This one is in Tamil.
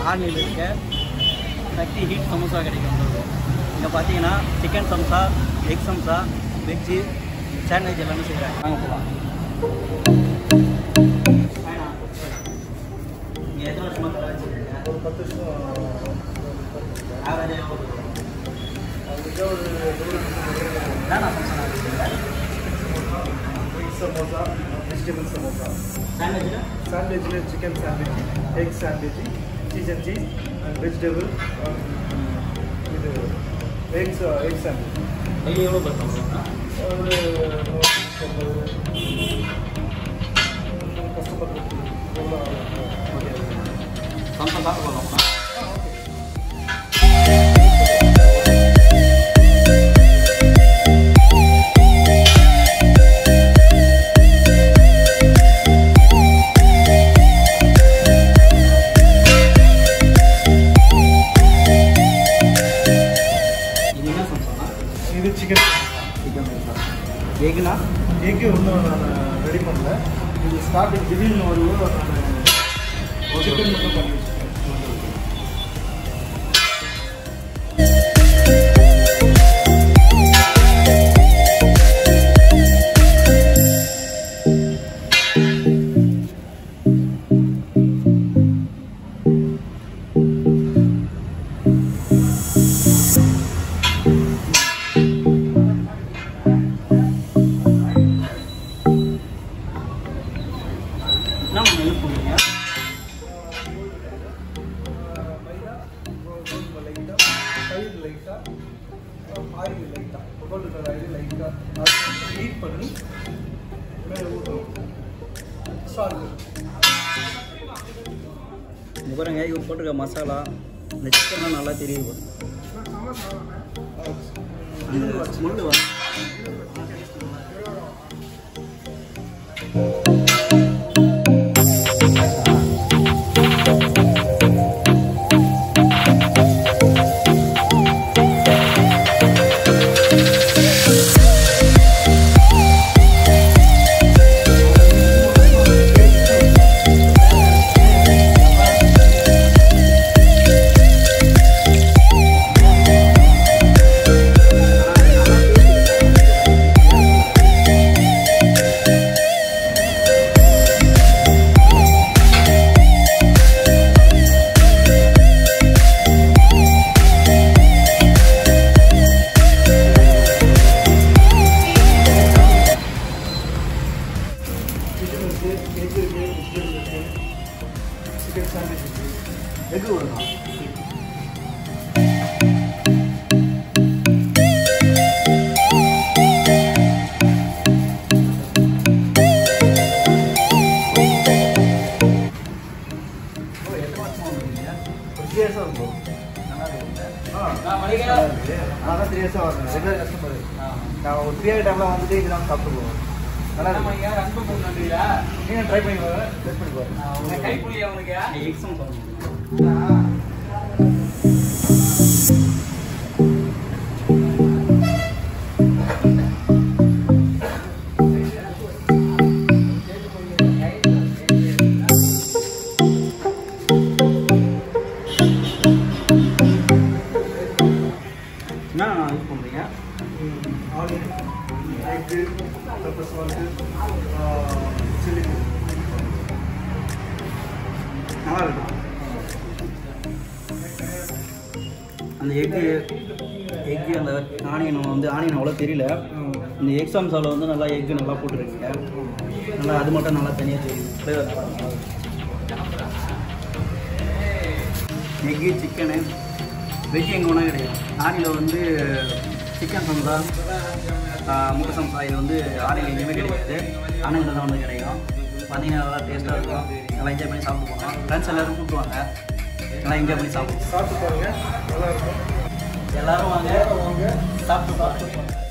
ஆன்லைனில் இருக்க சக்தி ஹீட் சமோசா கிடைக்கும் உங்களுக்கு இங்கே பார்த்தீங்கன்னா சிக்கன் சம்சா எக் சம்சா வெஜ்ஜு சாண்ட்விச் எல்லாமே செய்கிறாங்க வாங்க போகலாம் நீங்கள் எத்தனை வருஷமாக கடை வச்சுருக்கீங்க ஒரு பத்து வருஷம் ஆவரேஜ் எவ்வளோ அதுக்கு ஒரு என்னென்ன சம்சா வச்சுருக்கீங்க எக் சமோசா வெஜிடபிள் சமோசா சாண்ட்விச்சில் சாண்ட்விச்சில் chicken sandwich egg sandwich cheese and cheese and vegetable இது எக்ஸ் எக் சாண்ட்விச் டெய்லி எவ்வளோ பஸ் பண்ணுறோம் ஒரு கஷ்டப்பட்டு எவ்வளோ ஓகே சம்சா சாப்பிட போகலாமா இது என்ன சம்சானா இது சிக்கன் சிக்கன் சம்சா எக்குனா எக்கு இன்னும் நான் ரெடி பண்ணல இது ஸ்டார்டிங் திடீர்னு ஒரு நான் சிக்கன் மட்டும் பண்ணி வச்சுருக்கேன் என்ன நெல் போடுறீங்க மைதா கோதுமை லைட்டாக தயிர் லைட்டாக ஆயில் லைட்டாக கோல்டு கலர் ஆயில் லைட்டாக ஹீட் பண்ணி மேலே ஊற்றணும் சால்ட் இங்க பாருங்க இவர் போட்டிருக்க மசாலா இந்த சிக்கன்லாம் நல்லா தெரியுது அந்த முள்ளு வா சிக்கன் இருக்குது எக் இருக்குது வெஜிடபிள் இருக்குது சிக்கன் சாண்ட்விச் இருக்குது எது வருமா எத்தனை வருஷமா வந்துருக்கீங்க ஒரு த்ரீ இயர்ஸாக இருக்கும் நல்லா இருக்குங்க ஆ அதான் த்ரீ இயர்ஸாக வரணும் ரெகுலர் கஸ்டமர் நான் ஒரு ஃப்ரீயாக டைமில் வந்துட்டு இதெல்லாம் சாப்பிட்டு போவேன் நல்லா இருக்கும் நீங்கள் ட்ரை பண்ணி பாருங்க டெஸ்ட் பண்ணி பாருங்க எக்ஸாம் சொல்லணும் என்ன யூஸ் பண்ணுறீங்க onion egg pepper salt chilli நல்லா இருக்கும் அந்த எக்கு எக்கு அந்த ஆனியன் வந்து ஆனியன் அவ்வளோ தெரியல இந்த எக்ஸாம் சாவில் வந்து நல்லா எக்கு நல்லா போட்டுருக்கீங்க நல்லா அது மட்டும் நல்லா தனியாக தெரியும் ஃப்ளேவர் எக்கு சிக்கனு வெஜ் எங்கே வேணால் கிடைக்கும் ஆனியில் வந்து சிக்கன் சம்சா ஆஹ், முட்டை சம்சா இது வந்து ஆனியில் எங்கேயுமே கிடைக்காது ஆனால் தான் வந்து கிடைக்கும் பார்த்தீங்கன்னா நல்லா டேஸ்ட்டாக இருக்கும் நல்லா என்ஜாய் பண்ணி சாப்பிட்டு போகலாம் ஃப்ரெண்ட்ஸ் எல்லோரும் கூப்பிடுவாங்க நல்லா என்ஜாய் பண்ணி சாப்பிடுவோம் சாப்பிட்டு பாருங்க நல்லா இருக்கும் எல்லாரும் வாங்க வாங்க சாப்பிட்டு பார்த்து